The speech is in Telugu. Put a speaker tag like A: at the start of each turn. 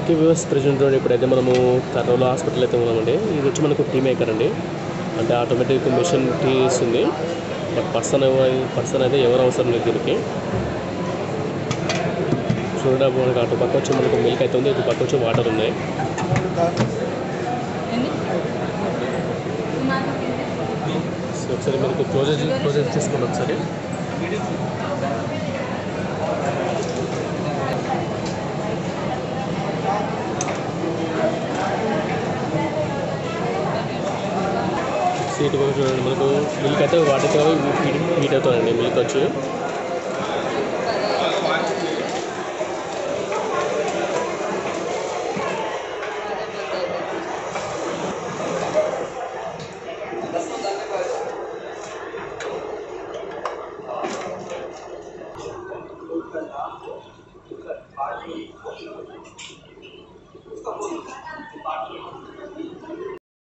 A: ఓకే వ్యూవర్స్ ప్రజెంట్ ఇప్పుడైతే మనము కర్నూలు హాస్పిటల్ అయితే ఉన్నామండి ఇది వచ్చి మనకు టీ మేకర్ అండి అంటే ఆటోమేటిక్ మిషన్ టీ ఇస్తుంది బట్ పర్సన్ పర్సన్ అయితే ఎవరు అవసరం లేదు దీనికి చూడండి మనకు అటు పక్క వచ్చి మనకు మిల్క్ అయితే ఉంది ఇటు పక్క వచ్చి వాటర్ ఉన్నాయి సో ఒకసారి మనకు క్లోజెస్ క్లోజెస్ చేసుకోండి ఒకసారి సీట్ కూడా చూడండి మనకు మిల్క్ అయితే వాటితో హీట్ హీట్ అవుతుందండి మిల్క్ వచ్చి